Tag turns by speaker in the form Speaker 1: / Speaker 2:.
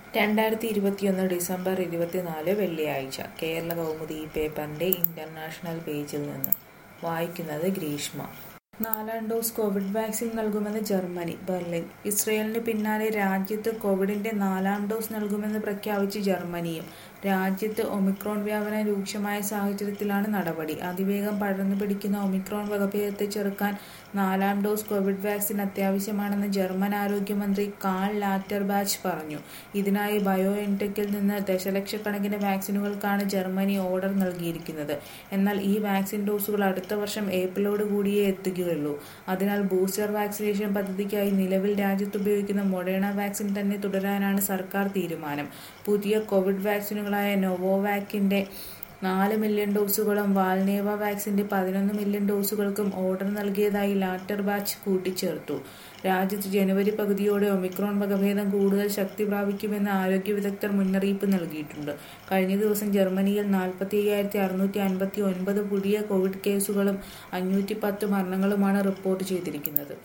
Speaker 1: രണ്ടായിരത്തി ഇരുപത്തിയൊന്ന് ഡിസംബർ ഇരുപത്തിനാല് വെള്ളിയാഴ്ച കേരള കൗമുദി ഈ പേപ്പറിന്റെ ഇന്റർനാഷണൽ പേജിൽ നിന്ന് വായിക്കുന്നത് ഗ്രീഷ്മ നാലാം ഡോസ് കോവിഡ് വാക്സിൻ നൽകുമെന്ന് ജർമ്മനി ബെർലിൻ ഇസ്രയേലിന് പിന്നാലെ രാജ്യത്ത് കോവിഡിന്റെ നാലാം ഡോസ് നൽകുമെന്ന് പ്രഖ്യാപിച്ച് ജർമ്മനിയും രാജ്യത്ത് ഒമിക്രോൺ വ്യാപനം രൂക്ഷമായ സാഹചര്യത്തിലാണ് നടപടി അതിവേഗം പടർന്നു പിടിക്കുന്ന ഒമിക്രോൺ വകഭേദത്തെ ചെറുക്കാൻ നാലാം ഡോസ് കോവിഡ് വാക്സിൻ അത്യാവശ്യമാണെന്ന് ജർമ്മൻ ആരോഗ്യമന്ത്രി കാൾ ലാറ്റർബാച്ച് പറഞ്ഞു ഇതിനായി ബയോ എൻടെക്കിൽ നിന്ന് ദശലക്ഷക്കണക്കിന് വാക്സിനുകൾക്കാണ് ജർമ്മനി ഓർഡർ നൽകിയിരിക്കുന്നത് എന്നാൽ ഈ വാക്സിൻ ഡോസുകൾ അടുത്ത വർഷം ഏപ്രിലോട് കൂടിയേ എത്തുകയുള്ളൂ അതിനാൽ ബൂസ്റ്റർ വാക്സിനേഷൻ പദ്ധതിക്കായി നിലവിൽ രാജ്യത്ത് ഉപയോഗിക്കുന്ന മൊഡേണ വാക്സിൻ തന്നെ തുടരാനാണ് സർക്കാർ തീരുമാനം പുതിയ കോവിഡ് വാക്സിനുകളായ നോവോവാക്കിന്റെ നാല് മില്യൺ ഡോസുകളും വാൽനേവ വാക്സിന്റെ പതിനൊന്ന് മില്യൺ ഡോസുകൾക്കും ഓർഡർ നൽകിയതായി ലാറ്റർ ബാച്ച് കൂട്ടിച്ചേർത്തു രാജ്യത്ത് ജനുവരി പകുതിയോടെ ഒമിക്രോൺ വകഭേദം കൂടുതൽ ശക്തി പ്രാപിക്കുമെന്ന് ആരോഗ്യ വിദഗ്ധർ മുന്നറിയിപ്പ് നൽകിയിട്ടുണ്ട് കഴിഞ്ഞ ദിവസം ജർമ്മനിയിൽ നാൽപ്പത്തി അയ്യായിരത്തി അറുന്നൂറ്റി അൻപത്തി ഒൻപത് പുതിയ കോവിഡ് കേസുകളും അഞ്ഞൂറ്റി പത്ത് മരണങ്ങളുമാണ് റിപ്പോർട്ട് ചെയ്തിരിക്കുന്നത്